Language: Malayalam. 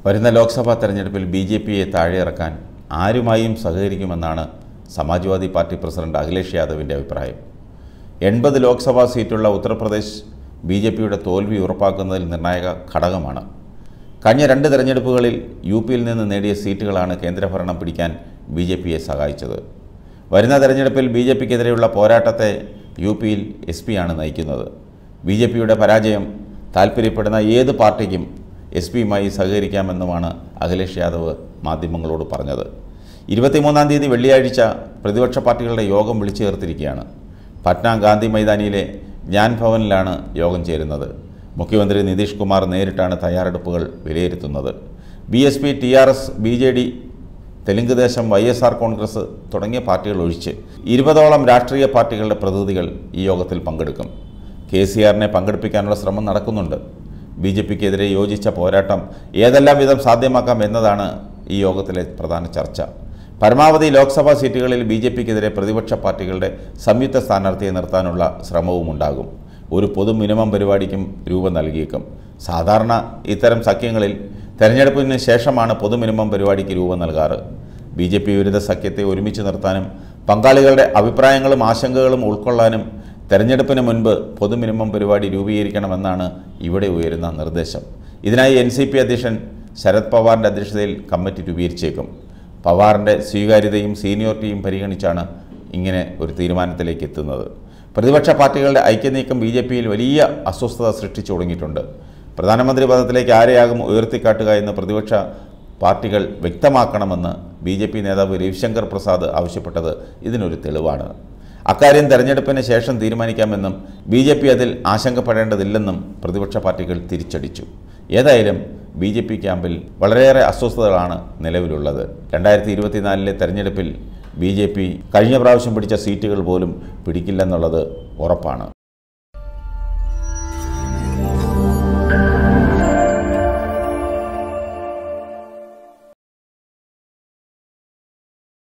വരുന്ന ലോക്സഭാ തെരഞ്ഞെടുപ്പിൽ ബി ജെ പിയെ താഴെയിറക്കാൻ ആരുമായും സഹകരിക്കുമെന്നാണ് സമാജ്വാദി പാർട്ടി പ്രസിഡന്റ് അഖിലേഷ് യാദവിൻ്റെ അഭിപ്രായം എൺപത് ലോക്സഭാ സീറ്റുള്ള ഉത്തർപ്രദേശ് ബി ജെ പിയുടെ തോൽവി ഉറപ്പാക്കുന്നതിൽ നിർണായക ഘടകമാണ് കഴിഞ്ഞ രണ്ട് തെരഞ്ഞെടുപ്പുകളിൽ യു പിയിൽ നിന്ന് നേടിയ സീറ്റുകളാണ് കേന്ദ്രഭരണം പിടിക്കാൻ ബി ജെ പിയെ സഹായിച്ചത് വരുന്ന തെരഞ്ഞെടുപ്പിൽ ബി ജെ പിക്കെതിരെയുള്ള പോരാട്ടത്തെ യു പിയിൽ എസ് പിയാണ് നയിക്കുന്നത് ബി ജെ പിയുടെ പരാജയം താൽപ്പര്യപ്പെടുന്ന ഏത് പാർട്ടിക്കും എസ് പിയുമായി സഹകരിക്കാമെന്നുമാണ് അഖിലേഷ് യാദവ് മാധ്യമങ്ങളോട് പറഞ്ഞത് ഇരുപത്തിമൂന്നാം തീയതി വെള്ളിയാഴ്ച പ്രതിപക്ഷ പാർട്ടികളുടെ യോഗം വിളിച്ചു ചേർത്തിരിക്കുകയാണ് പട്ന ഗാന്ധി മൈതാനിയിലെ ജ്ഞാൻ ഭവനിലാണ് യോഗം ചേരുന്നത് മുഖ്യമന്ത്രി നിതീഷ് കുമാർ നേരിട്ടാണ് തയ്യാറെടുപ്പുകൾ വിലയിരുത്തുന്നത് B S P T R S B J D Telugu Desam Y S R Congress തുടങ്ങിയ പാർട്ടികൾ ഒഴിച്ച് ഇരുപതോളം രാഷ്ട്രീയ പാർട്ടികളുടെ പ്രതിനിധികൾ ഈ യോഗത്തിൽ പങ്കെടുക്കും കെ സി ആറിനെ പങ്കെടുപ്പിക്കാനുള്ള ശ്രമം നടക്കുന്നുണ്ട് ബി ജെ പിക്കെതിരെ യോജിച്ച പോരാട്ടം ഏതെല്ലാം വിധം സാധ്യമാക്കാം എന്നതാണ് ഈ യോഗത്തിലെ പ്രധാന ചർച്ച പരമാവധി ലോക്സഭാ സീറ്റുകളിൽ ബി ജെ പിക്കെതിരെ പ്രതിപക്ഷ പാർട്ടികളുടെ സംയുക്ത സ്ഥാനാർത്ഥിയെ നിർത്താനുള്ള ശ്രമവും ഉണ്ടാകും ഒരു പൊതു മിനിമം പരിപാടിക്കും രൂപം നൽകിയേക്കും സാധാരണ ഇത്തരം സഖ്യങ്ങളിൽ തെരഞ്ഞെടുപ്പിന് ശേഷമാണ് പൊതു മിനിമം പരിപാടിക്ക് രൂപം നൽകാറ് ബി ജെ പി വിരുദ്ധ സഖ്യത്തെ ഒരുമിച്ച് നിർത്താനും പങ്കാളികളുടെ അഭിപ്രായങ്ങളും ആശങ്കകളും ഉൾക്കൊള്ളാനും തെരഞ്ഞെടുപ്പിന് മുൻപ് പൊതു മിനിമം പരിപാടി രൂപീകരിക്കണമെന്നാണ് ഇവിടെ ഉയരുന്ന നിർദ്ദേശം ഇതിനായി എൻ സി പി അധ്യക്ഷൻ ശരത് പവാറിൻ്റെ അധ്യക്ഷതയിൽ കമ്മിറ്റി രൂപീകരിച്ചേക്കും പവാറിൻ്റെ സ്വീകാര്യതയും സീനിയോറിറ്റിയും പരിഗണിച്ചാണ് ഇങ്ങനെ ഒരു തീരുമാനത്തിലേക്ക് എത്തുന്നത് പ്രതിപക്ഷ പാർട്ടികളുടെ ഐക്യനീക്കം ബി ജെ പിയിൽ വലിയ അസ്വസ്ഥത സൃഷ്ടിച്ചു തുടങ്ങിയിട്ടുണ്ട് പ്രധാനമന്ത്രി പദത്തിലേക്ക് ആരെയാകും ഉയർത്തിക്കാട്ടുക എന്ന് പ്രതിപക്ഷ പാർട്ടികൾ വ്യക്തമാക്കണമെന്ന് ബി ജെ പി നേതാവ് രവിശങ്കർ പ്രസാദ് ആവശ്യപ്പെട്ടത് ഇതിനൊരു തെളിവാണ് അക്കാര്യം തെരഞ്ഞെടുപ്പിന് ശേഷം തീരുമാനിക്കാമെന്നും ബി ജെ പി അതിൽ ആശങ്കപ്പെടേണ്ടതില്ലെന്നും പ്രതിപക്ഷ പാർട്ടികൾ തിരിച്ചടിച്ചു ഏതായാലും ബി ജെ പി ക്യാമ്പിൽ വളരെയേറെ അസ്വസ്ഥതകളാണ് നിലവിലുള്ളത് രണ്ടായിരത്തി ഇരുപത്തിനാലിലെ തെരഞ്ഞെടുപ്പിൽ ബി ജെ പി കഴിഞ്ഞ പ്രാവശ്യം പിടിച്ച സീറ്റുകൾ പോലും പിടിക്കില്ലെന്നുള്ളത് ഉറപ്പാണ്